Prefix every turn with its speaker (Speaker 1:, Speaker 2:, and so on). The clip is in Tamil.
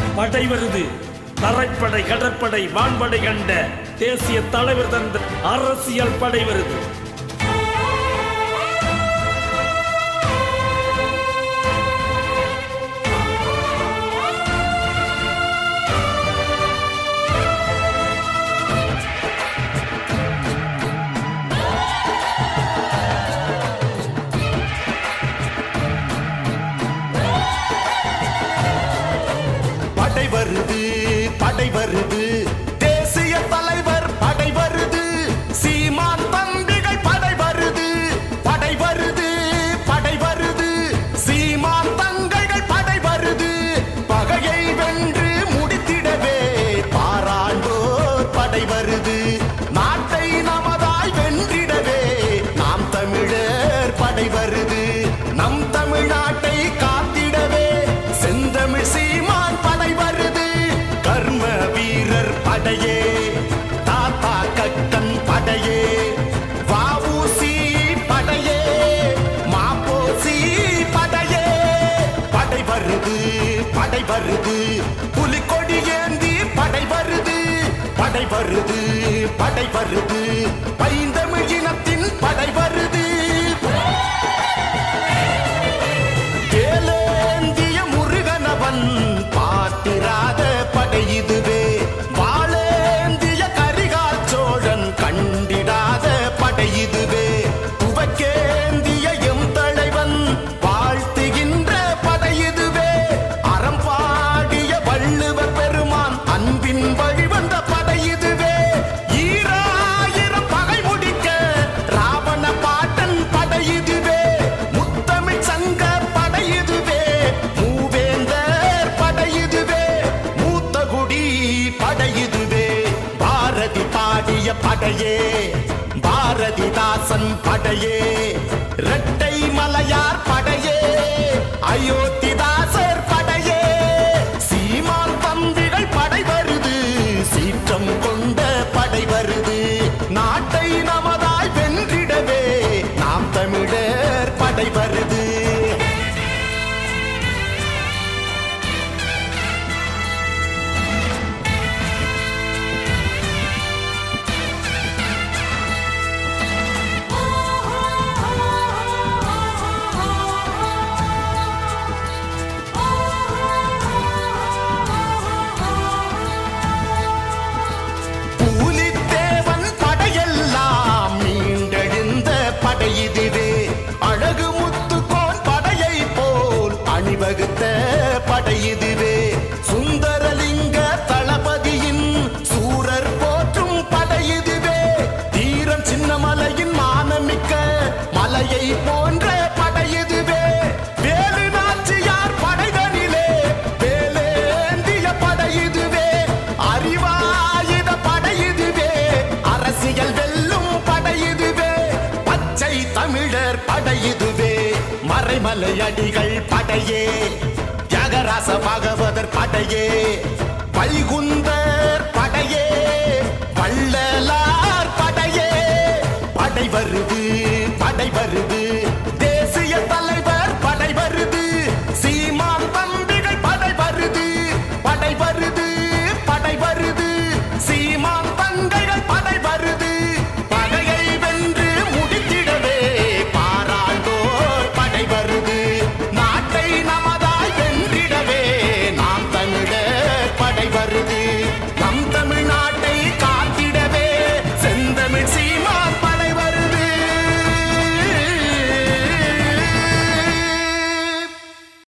Speaker 1: படை வருது தரைப்படை கடற்படை வான்படை கண்ட தேசிய தலைவர் தந்த அரசியல் படை வருது
Speaker 2: படை வருது படை வருது தேசிய தலைவர் படை வருது சீமான் தம்பிகள் படை வருது படை வருது படை வருது சீமான் தங்கைகள் படை வருது பகையை வென்று முடித்திடவே பாராண்டோர் படை வருது நாட்டை நமதாய் வென்றிடவே நாம் தமிழர் படை வருது நம் தமிழ்நாட்டை காத்திடவே செந்தமிழ் சீமான் படை வருது கர்ம வீரர் படையே தாத்தா கட்டன் படையே வாவூசி படையே மாப்போசி படையே படை வருது படை வருது புலிக்கொடி ஏந்தி படை வருது படை வருது படை வருது பைந்தமிழ் இனத்தின் படை வருது ஏலேந்திய முருகனவன் பாட்டிராத படை இதுவே வாழேந்திய கரிகால் சோழன் கண்டிடாத படை இதுவே துவக்கேந்திய எம் தலைவன் வாழ்த்துகின்ற படை இதுவே அறம்பாடிய வள்ளுவர் பெருமான் அன்பின் வழிவந்த படை இதுவே ஈராயிரம் பகை முடிக்க ராவண பாட்டன் படை இதுவே முத்தமிழ் சங்க படை இதுவே மூவேந்தர் படை இதுவே மூத்த குடி படை இதுவே பாரதி பாடிய படையே பாரதிதாசன் படையே இரட்டை மலையார் படையே அயோத்திதாசர் படையே சீமான் தம்பிகள் படை வருது சீற்றம் கொண்ட படை வருது நாட்டை நமதாய் வென்றிடவே நாம் தமிழர் படை வருது பூலித்தேவன் படையெல்லாம் மீண்டெழுந்த படை இதுவே அழகு முத்துக்கோன் படையை போல் அணிவகுத்த படை இதுவே சுந்தரலிங்க தளபதியின் சூரர் போற்றும் படை இதுவே தீரன் சின்னமலையின் மானமிக்க மலையை போன்ற படை இதுவே வேலு நாச்சியார் படைதனிலே வேலேந்திய படை இதுவே அறிவாயுத படை இதுவே அரசியல் வெல்லும் படை இதுவே பச்சை தமிழர் படை இதுவே மறைமலை அடிகள் படையே தியாகராச பாகவதர் படையே